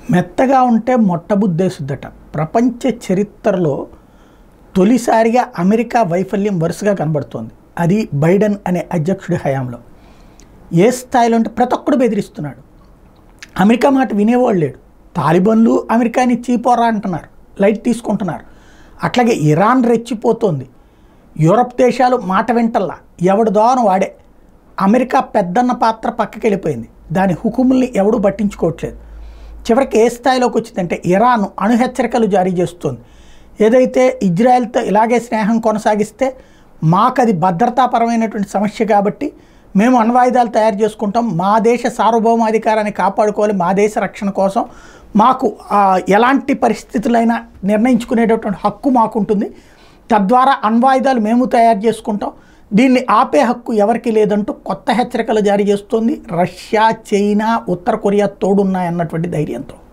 మెత్తగా ఉంటే మొట్టబుద్దేశుద్దట ప్రపంచ చరిత్రలో తొలిసారిగా అమెరికా వైఫల్యం వరుసగా కనబడుతోంది అది బైడెన్ అనే అధ్యక్షుడి హయాంలో ఏ స్థాయిలో అంటే ప్రతి ఒక్కడు బెదిరిస్తున్నాడు అమెరికా మాట వినేవాళ్ళు లేడు తాలిబన్లు అమెరికాని చీపోరా అంటున్నారు లైట్ తీసుకుంటున్నారు అట్లాగే ఇరాన్ రెచ్చిపోతోంది యూరప్ దేశాలు మాట వింటల్లా ఎవడు దోన వాడే అమెరికా పెద్దన్న పాత్ర పక్కకి వెళ్ళిపోయింది దాని హుకుముల్ని ఎవడూ పట్టించుకోవట్లేదు చివరికి ఏ స్థాయిలోకి వచ్చిందంటే ఇరాన్ అణుహెచ్చరికలు జారీ చేస్తుంది ఏదైతే ఇజ్రాయెల్తో ఇలాగే స్నేహం కొనసాగిస్తే మాకు అది భద్రతాపరమైనటువంటి సమస్య కాబట్టి మేము అణ్వాయుధాలు తయారు చేసుకుంటాం మా దేశ సార్వభౌమాధికారాన్ని కాపాడుకోవాలి మా దేశ రక్షణ కోసం మాకు ఆ, ఎలాంటి పరిస్థితులైనా నిర్ణయించుకునేటటువంటి హక్కు మాకుంటుంది తద్వారా అణ్వాయుధాలు మేము తయారు చేసుకుంటాం దీన్ని ఆపే హక్కు ఎవరికి లేదంటూ కొత్త హెచ్చరికలు జారీ చేస్తోంది రష్యా చైనా ఉత్తర కొరియా తోడున్నాయన్నటువంటి ధైర్యంతో